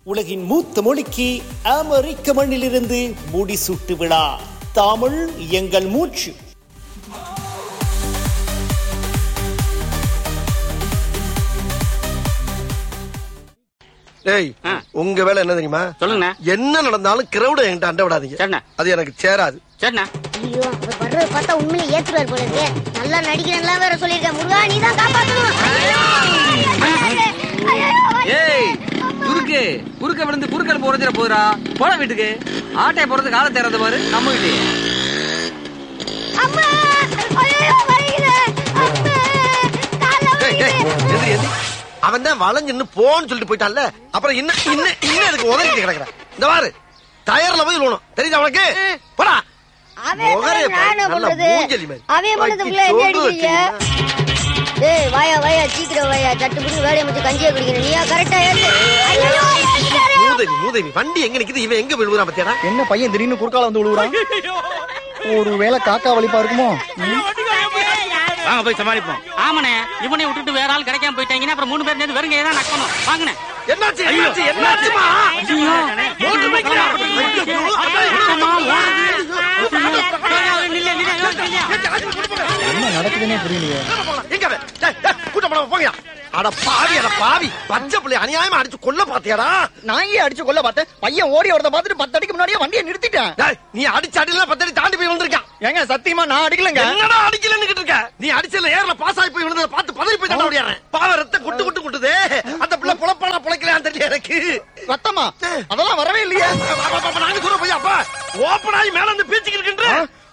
உலகின் மூத்த மொழிக்கு அமெரிக்க மண்ணிலிருந்து முடிசூட்டு விழா தமிழ் எங்கள் மூச்சு டேய் ஆ. உங்க வேலை என்ன தெரியுமா சொல்லுங்கண்ணே என்ன நடந்தாலும் கிரௌட என்கிட்ட அண்ட விடாதீங்க சரிண்ணே அது எனக்கு சேராது சரிண்ணா ஐயோ அவர் வர்றத பார்த்தா உண்மையிலே ஏத்துறாரு போல இருக்கே நல்லா நடிக்கிறேன்ல வேற சொல்லியிருக்கேன் முருகா நீ தான் காப்பாத்தணும் ஐயோ! ஐயோ! ஏய் குறுக்கு குறுக்க விழுந்து குறுக்கல் போறதுல போதுடா போட வீட்டுக்கு ஆட்டைய போறது கால தேர்றது பாரு நம்ம கிட்டே அம்மா! ஐயோ, வலிக்குது! அம்மா! கால்ல டேய், டேய், வலிக்குது! எந்திரி, எந்திரி. அவன் தான் வளைஞ்சுன்னு போன்னு சொல்லிட்டு போயிட்டான்ல அப்புறம் இன்னும் இன்னும் இன்னும் அதுக்கு உதவிட்டு கிடக்குறேன் இந்த பாரு டயர்ல போய் விழுணும் தெரியுதா உனக்கு போடா அவன் முகரே பண்ணது நான் என்ன பாரு, நல்ல பண்றது? மூஞ்சலி மாதிரி. அவன் பண்ணதுக்குள்ள வச்சு என்ன சோறு அடிக்கிறீங்க? வச்சிருந்தா. ஏய் வாயா வாயா சீக்கிரம் வாயா சட்டு புடி வேலையை முடிச்சு கஞ்சியை குடிக்கணும் நீயா கரெக்டா ஏத்து ஐயோ ஏத்துட்டாரு. மூதேவி மூதேவி வண்டி எங்க நிக்குது இவன் எங்க விழுவுறான் பத்தியாடா என்ன பையன் திடீர்னு குறுக்கால வந்து விழுவுறான் ஒரு வேளை காக்கா வலிப்பா இருக்குமோ வாங்க போய் சமாளிப்போம் ஆமாண்ணே இவனை விட்டுட்டு வேற ஆள் கிடைக்காம போயிட்டாங்கன்னா அப்புறம் மூணு பேர் நேர்ந்து வெறுங்க தான் நக்கணும் வாங்கண்ணே என்னாச்சு என்னாச்சு என்னாச்சுமா மோட்டர் பைக்ல என்ன நடக்குதுன்னே புரியலையே எங்க அவன்? டேய், டேய், கூட்டம் போடாம போங்கயா அட பாவி அட பாவி பச்சை பிள்ளை அநியாயமா அடிச்சு கொல்ல பாத்தியாடா நான் ஏன் அடிச்சு கொல்ல பார்த்தேன் பையன் ஓடி வரத பார்த்துட்டு பத்து அடிக்கு முன்னாடியே வண்டியை நிறுத்திட்டேன் டேய், நீ அடிச்சு அடியில பத்தடி தாண்டி போய் விழுந்திருக்கான் ஏங்க சத்தியமா நான் அடிக்கலங்க என்னடா அடிக்கலன்னு இருக்க நீ அடிச்சல ஏர்ல பாஸ் ஆகி போய் விழுந்தத பார்த்து பதறி போய் தள்ள முடியாறேன் பாவ ரத்த குட்டு குட்டு குட்டுதே அந்த பிள்ளை புலப்பானா புழைக்கலான்னு தெரியல எனக்கு ரத்தமா அதெல்லாம் வரவே இல்லையே அப்ப, அப்ப, அப்ப, நாங்க சொல்ற போய் அப்பா ஓப்பன் ஆகி மேல இருந்து பீச்சுக்கு இருக்கின்ற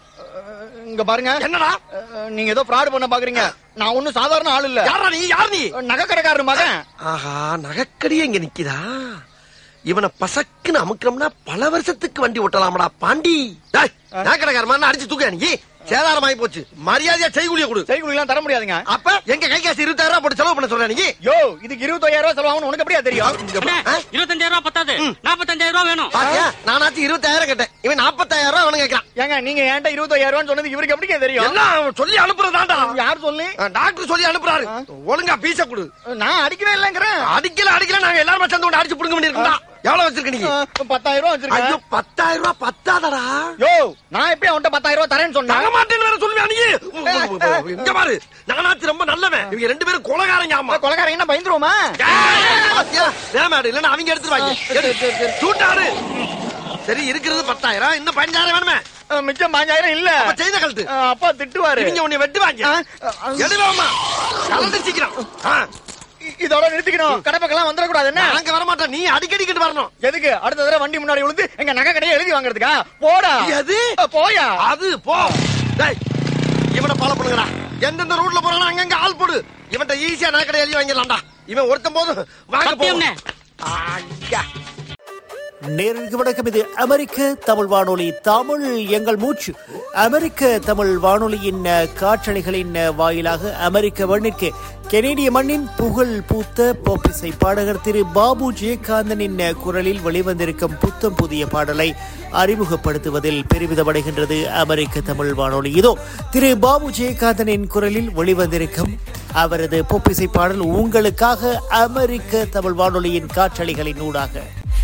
இங்க பாருங்க என்னடா அஹ், நீங்க ஏதோ ஃப்ராட் பண்ண பாக்குறீங்க நான் ஒண்ணும் சாதாரண ஆள் இல்ல யாரா நீ யார் நீ நகைக்கடைக்காரர் மகன் ஆஹா நகைக்கடியே இங்க நிக்குதா இவனை பசக்குன்னு அமுக்கிறோம்னா பல வருஷத்துக்கு வண்டி ஓட்டலாமடா பாண்டி டேய், நகைக்கடைக்கார மாதிரி அடிச்சு தூக்க நீ சேதாரமாயி போச்சு மரியாதையா செய்கூலிய கொடு செய்குலிலாம் தர முடியாதுங்க அப்ப எங்க கை காசு இருபத்தாயிரம் ரூபாய் போட்டு செலவு பண்ண சொல்ற நீ யோ இதுக்கு இருபத்தாயிரம் ரூபாய் செலவாகணும் உனக்கு எப்படியா தெரியும் இங்க பா. ஆ? இருபத்தஞ்சாயிரம் ரூபாய் பத்தாது நாற்பத்தஞ்சாயிரம் ரூபாய் வேணும் பாத்தியா நானாச்சும் இருபத்தாயிரம் கேட்டேன் இவன் நாற்பத்தாயிரம் ரூபாய் அவனு கேட்கறான் ஏங்க நீங்க என்கிட்ட இருபத்தாயிரம் ரூபாய் சொன்னது இவருக்கு எப்படிங்க தெரியும் எல்லாம் அவன் சொல்லி அனுப்புறதாண்டா யார் சொல்லி டாக்டர் சொல்லி அனுப்புறாரு ஒழுங்கா பீச கொடு நான் அடிக்கவே இல்லைங்கிறேன் அடிக்கல அடிக்கல நாங்க எல்லாரும் சேர்ந்து கொண்டு அடிச்சு புடுங்க வேண்டியிருக்கா எவ்வளவு வச்சிருக்க நீ அஹ், பத்தாயிரம் ரூபாய் ஐயோ வச்சிருக்கேன் பத்தாயிரம் ரூபாய் பத்தாதடா யோ நான் எப்பயும் அவன்கிட்ட பத்தாயிரம் ரூபாய் தரேன்னு தர சொன்னேன் மாட்டேன்னு வேற சொல்லுவியா நீ இங்க பாரு நானாச்சு ரொம்ப நல்லவன் இவங்க ரெண்டு பேரும் கொலகாரங்க ஆமா கொலகாரங்க என்ன பயந்துருவோமா பாத்தியா வேமாடு இல்லன்னா அவங்க எடுத்துருவாங்க சூட்டாரு சரி இருக்கிறது பத்தாயிரம் இன்னும் பதினஞ்சாயிரம் வேணுமே அஹ், மிச்சம் பாஞ்சாயிரம் இல்ல அப்ப செய்த கழுத்து அஹ், அப்பா திட்டுவாரு இவங்க உன்னை வெட்டுவாங்க ஆ, ஆ. எடுவாமா கலந்து சீக்கிரம் ஆ, இ- இதோட நிறுத்திக்கணும் கடை பக்கம் வந்துடக்கூடாது என்ன நாங்க வர மாட்டோம் நீ அடிக்கடிக்கிட்டு வரணும் எதுக்கு அடுத்த தடவை வண்டி முன்னாடி விழுந்து எங்க நகை கடையை எழுதி வாங்குறதுக்கா போடா எது? அஹ், போயா அது போ டேய் இவனை ஃபாலோ பண்ணுங்கடா எந்தெந்த ரூட்ல போறானோ அங்கங்க ஆள் போடு இவன்ட்ட ஈஸியா நகைக்கடை எழுதி வாங்கிடலாம்டா இவன் ஒருத்தன் போதும் வாங்க சத்தியம்ண்ணே. போவோம் நேருக்கு வணக்கம் இது அமெரிக்க தமிழ் வானொலி தமிழ் எங்கள் மூச்சு அமெரிக்க தமிழ் வானொலியின் அஹ், காற்றலைகளின் அஹ், வாயிலாக அமெரிக்க மண்ணிற்கு கெனேடிய மண்ணின் புகழ் பூத்த போப்பிசை பாடகர் திரு பாபு ஜெயகாந்தனின் அஹ், குரலில் வெளிவந்திருக்கும் புத்தம் புதிய பாடலை அறிமுகப்படுத்துவதில் பெருமிதமடைகின்றது அமெரிக்க தமிழ் வானொலி இதோ திரு பாபு ஜெயகாந்தனின் குரலில் வெளிவந்திருக்கும் அவரது பொப்பிசை பாடல் உங்களுக்காக அமெரிக்க தமிழ் வானொலியின் காற்றலைகளின் ஊடாக